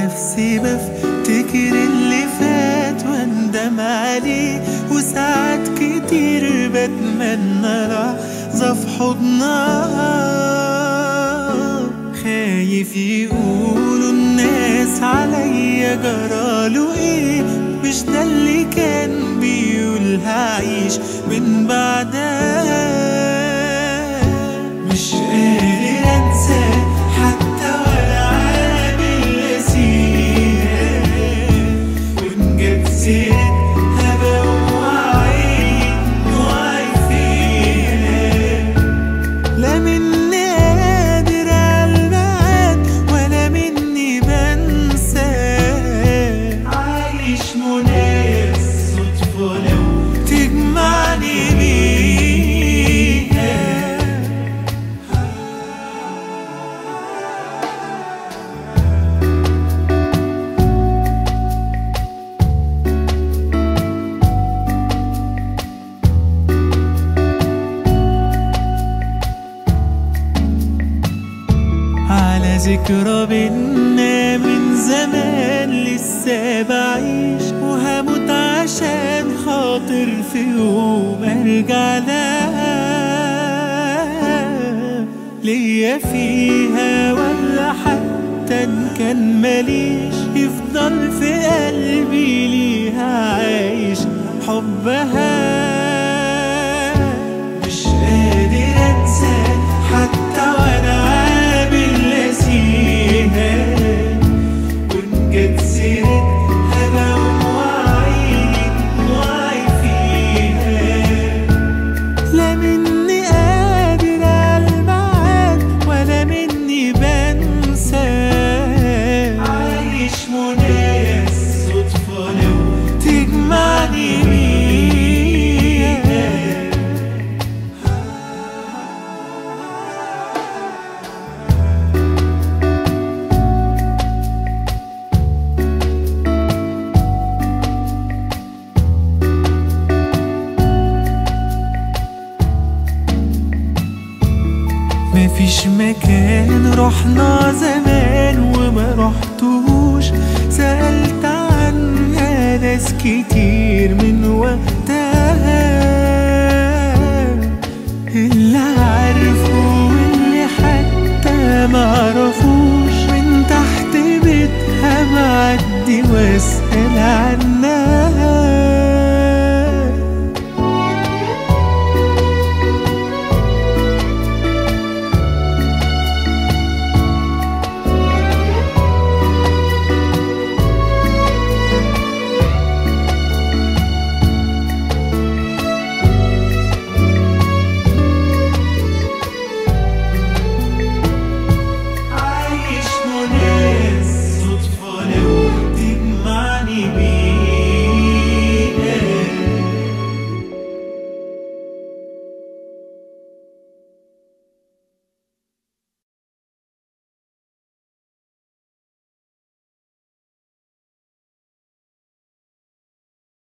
نفسي بفتكر اللي فات واندم عليه وساعات كتير بتمنى لحظة في حضنها خايف يقولوا الناس عليا جراله ايه مش ده اللي كان بيقول هعيش من بعدها مش قادر انسى حتى ولا عامل نسيها وان جت سيرتها بوعي وعي فيها لا مني قادر عالمعاد ولا مني بنسى عايش مناس صدفة لو تجمعني بيها على ذكرى بينا من زمان لسه بعيش وهموت عشان خاطر في يوم ارجع لها ليا فيها ولا حتى ان كان ماليش يفضل في قلبي ليها عايش حبها مش قادر انسى حتى وانا عامل نسيها وان جت سيرتها بقوم واعي واعي فيها لا مني قادر عالمعاد ولا مني بنسى عايش مناس صدفة لو تجمعني بيها مفيش مكان رحنا زمان وما رحتوش سألت عنها ناس كتير من وقتها اللي عارفه واللي حتى معرفوش من تحت بيتها معدي واسأل عنها